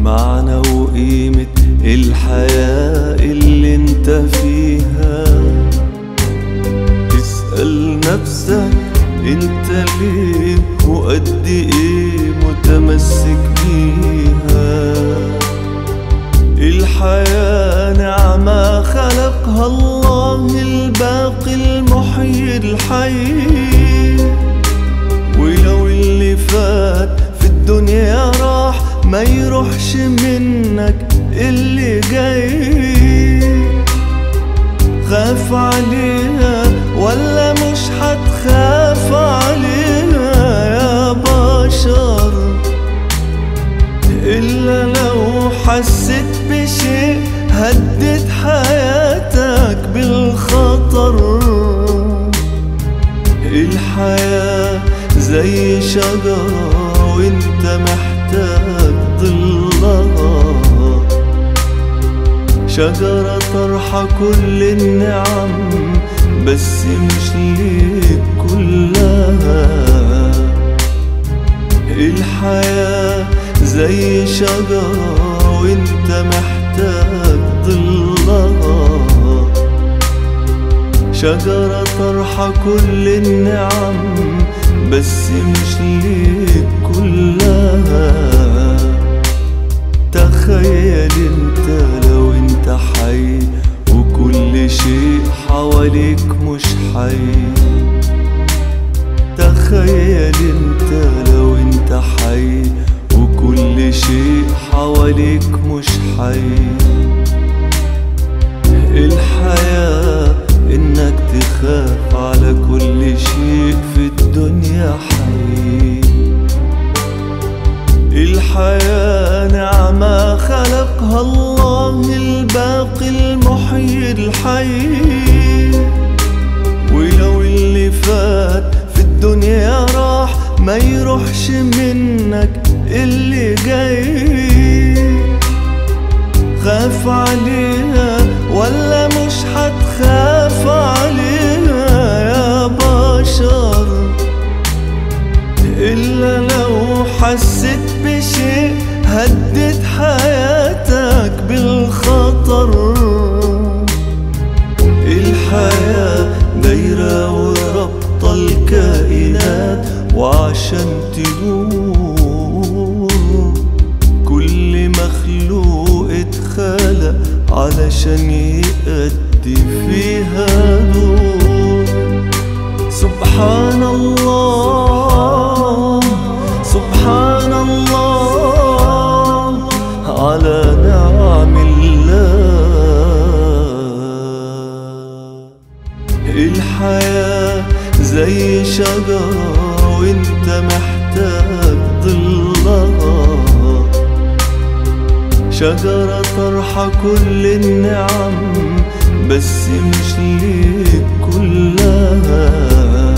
معنى وقيمة الحياة اللي انت فيها اسأل نفسك انت ليه وقد ايه متمسك بيها الحياة نعمة خلقها الله الباقي المحيي الحي ولو اللي فات في الدنيا راح ما يروحش منك اللي جاي خاف عليها ولا مش هتخاف عليها يا بشر إلا لو حسيت بشيء هدد حياتك بالخطر الحياة زي شجرة وانت محتاج ظلها شجرة طرحة كل النعم بس مش ليك كلها الحياة زي شجرة وانت محتاج ظلها شجرة طرحة كل النعم بس مش ليك كلها تخيل انت لو انت حي وكل شيء حواليك مش حي تخيل انت لو انت حي وكل شيء حواليك مش حي الحياة انك تخاف على كل شيء في الدنيا حي الحياة نعمة خلقها الله الباقي المحيي الحي ولو اللي فات في الدنيا راح ما يروحش منك اللي جاي خاف عليها ولا مش هتخاف عليها يا بشر إلا لو حسيت بشيء هدد حياتك بالخطر الحياة دايرة وربط الكائنات وعشان تدور كل مخلوق اتخلق علشان يأدي فيها دور سبحان الله سبحان الله على نعم الله الحياة زي شجرة وانت محتاج ظلها شجرة طرحة كل النعم بس مش ليك كلها